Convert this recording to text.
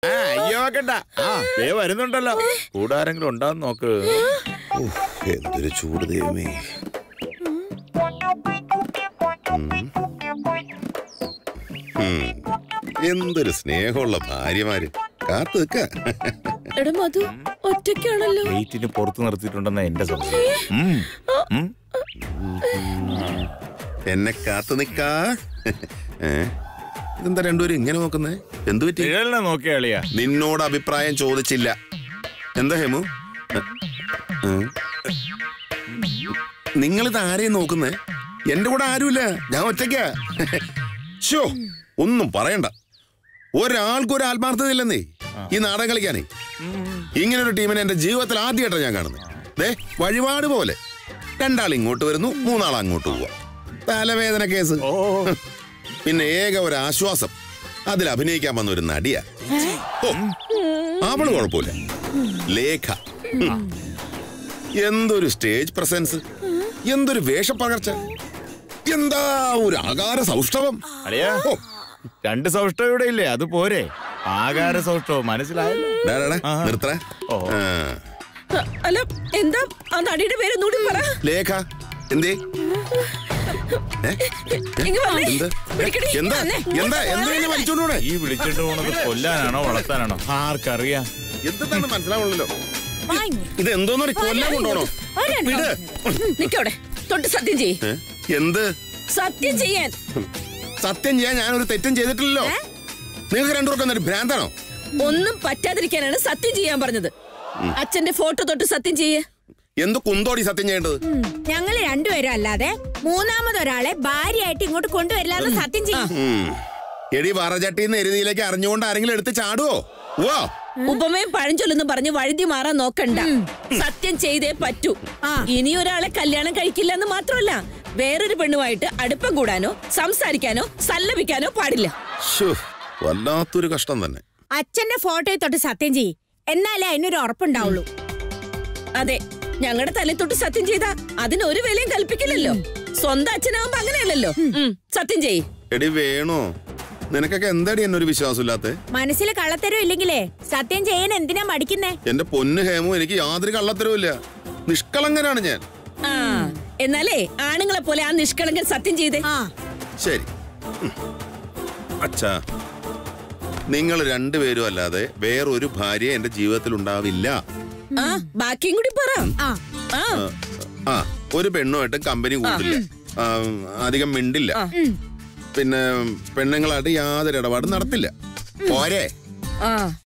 ആ അയ്യോ വെക്കണ്ട ആ ദേ വരുന്നുണ്ടല്ലോ കൂടാരെങ്കിലും ഉണ്ടാന്ന് നോക്ക് ഉഫ്, എന്തൊരു ചൂട് ദൈവമേ ഉം. ഉം. എന്തൊരു സ്നേഹമുള്ള ഭാര്യമാര് കാത്തു നിക്ക എടാ മധു ഒറ്റയ്ക്കാണല്ലോ ഗേറ്റിന് പുറത്ത് നിർത്തിയിട്ടുണ്ടെന്ന എന്റെ സംശയം ഉം. ഉം. എന്നെ കാത്തു നിക്കാ ഏ? ഇതെന്താ രണ്ടുപേരും ഇങ്ങനെ നോക്കുന്നേ എന്തു പറ്റി നിഴലിനെ നോക്കിയ അളിയാ നിന്നോട് അഭിപ്രായം ചോദിച്ചില്ല എന്താ ഹേമു നിങ്ങളിത് ആരെയും നോക്കുന്നേ എന്റെ കൂടെ ആരുമില്ല ഞാൻ ഒറ്റയ്ക്കാ ഷോ ഒന്നും പറയണ്ട ഒരാൾക്കും ഒരു ആത്മാർത്ഥത ഇല്ലെന്നേ ഈ നാടകം കളിക്കാനേ ഇങ്ങനെ ഒരു ടീമിനെ എന്റെ ജീവിതത്തിൽ ആദ്യമായിട്ടാണ് ഞാൻ കാണുന്നത് ദേ വഴിപാട് പോലെ രണ്ടാൾ ഇങ്ങോട്ട് വരുന്നു മൂന്നാൾ അങ്ങോട്ട് പോവാ തലവേദന കേസ് ഓ പിന്നെ ഏക ഒരു ആശ്വാസം അതിൽ അഭിനയിക്കാൻ വന്ന ഒരു നടിയാ ഓ, അവള് കുഴപ്പമില്ല ലേഖ ഉം. എന്തൊരു സ്റ്റേജ് പ്രസൻസ് എന്തൊരു വേഷപ്പകർച്ച എന്താ ഒരു ആകാര സൗഷ്ഠവം അളിയാ ഓ, രണ്ട് സൗഷ്ടം ഇവിടെ ഇല്ലേ അത് പോരെ ആകാര സൗഷ്ടവും മനസ്സിലായല്ലോ ഡാ, ഡാ, ഡാ, ആഹാ. നിർത്തണേ ഓ. ആ, അല്ല എന്താ ആ നടിയുടെ പേര് ഒന്നുകൂടി പറ ലേഖ എന്തേ ഏ? ഇങ്ങ് വന്നേ. എന്ത്? പിടിക്കടി. എന്താ വന്നേ. എന്താ എന്താ എന്നെ വലിച്ചോണ്ടൂടെ ഈ വിളിച്ചിട്ട് പോണത് കൊല്ലാനാണോ വളർത്താനാണോ ആർക്കറിയാം എന്താണ് മനസ്സിലാവുള്ളല്ലോ ഇത് എന്തോന്നൊരു കൊല്ലാൻ കൊണ്ടോണോ വിട് നിക്കവിടെ തൊട്ട് സത്യം ചെയ്യ് ഏ? എന്ത് സത്യം ചെയ്യാൻ സത്യം ചെയ്യാൻ ഞാനൊരു തെറ്റും ചെയ്തിട്ടില്ലല്ലോ നിങ്ങൾക്ക് രണ്ടുപേർക്കും എന്നൊരു ഭ്രാന്താണോ ഒന്നും പറ്റാതിരിക്കാനാണ് സത്യം ചെയ്യാൻ പറഞ്ഞത് അച്ഛന്റെ ഫോട്ടോ തൊട്ട് സത്യം ചെയ്യ് എന്ത് കുന്തോടി സത്യം ചെയ്യേണ്ടത് ഞങ്ങള് രണ്ടുപേരും അല്ലാതെ മൂന്നാമതൊരാളെ ഭാര്യയായിട്ട് ഇങ്ങോട്ട് കൊണ്ടുവരില്ലാന്ന് സത്യം ചെയ്യും ഉം. എടി വറചട്ടിന്ന് എരുതിയിലേക്ക് അറിഞ്ഞുകൊണ്ട് ആരെങ്കിലും എടുത്ത് ചാടുവോ വാ ഉപമയും പഴഞ്ചൊല്ലെന്ന് പറഞ്ഞ് വഴുതി മാറാൻ നോക്കണ്ട സത്യം ചെയ്തേ പറ്റൂ ആ. ഇനി ഒരാളെ കല്യാണം കഴിക്കില്ല എന്ന് മാത്രമല്ല വേറൊരു പെണ്ണുമായിട്ട് അടുപ്പം കൂടാനോ സംസാരിക്കാനോ സല്ലപിക്കാനോ പാടില്ല ശ്ശോ, വല്ലാത്തൊരു കഷ്ടം തന്നെ അച്ഛന്റെ ഫോട്ടോയെ തൊട്ട് സത്യം ചെയ്യ് എന്നാലേ അതിനൊരു ഉറപ്പുണ്ടാവുള്ളൂ അതെ ഞങ്ങളുടെ തലേ തൊട്ട് സത്യം ചെയ്താ അതിന് ഒരു വിലയും കൽപ്പിക്കില്ലല്ലോ സ്വന്തം അച്ഛനാവുമ്പോ അങ്ങനെയല്ലല്ലോ ഉം, സത്യം ചെയ്യ് എടി വേണോ നിനക്കൊക്കെ എന്താടി എന്നൊരു വിശ്വാസമില്ലാത്ത മനസ്സിൽ കള്ളത്തരം ഇല്ലെങ്കിലേ സത്യം ചെയ്യാൻ എന്തിനാ മടിക്കുന്നേ എന്റെ പൊന്ന് ഹേമു എനിക്ക് യാതൊരു കള്ളത്തരവുമില്ല നിഷ്കളങ്കനാണ് ഞാൻ ആ എന്നാലേ ആണുങ്ങളെ പോലെ ആ നിഷ്കളങ്കൻ സത്യം ചെയ്തേ ആ ശരി ഉം. അച്ഛാ നിങ്ങൾ രണ്ടുപേരും അല്ലാതെ വേറൊരു ഭാര്യ എന്റെ ജീവിതത്തിൽ ഉണ്ടാവില്ല ആ ബാക്കിയും കൂടി പറ ആ ആ ആ ഒരു പെണ്ണുമായിട്ട് കമ്പനി കൂട്ടില്ല ആ, അധികം മിണ്ടില്ല ഉം. പിന്നെ പെണ്ണുങ്ങളായിട്ട് യാതൊരു ഇടപാടും നടത്തില്ല പോരെ ആ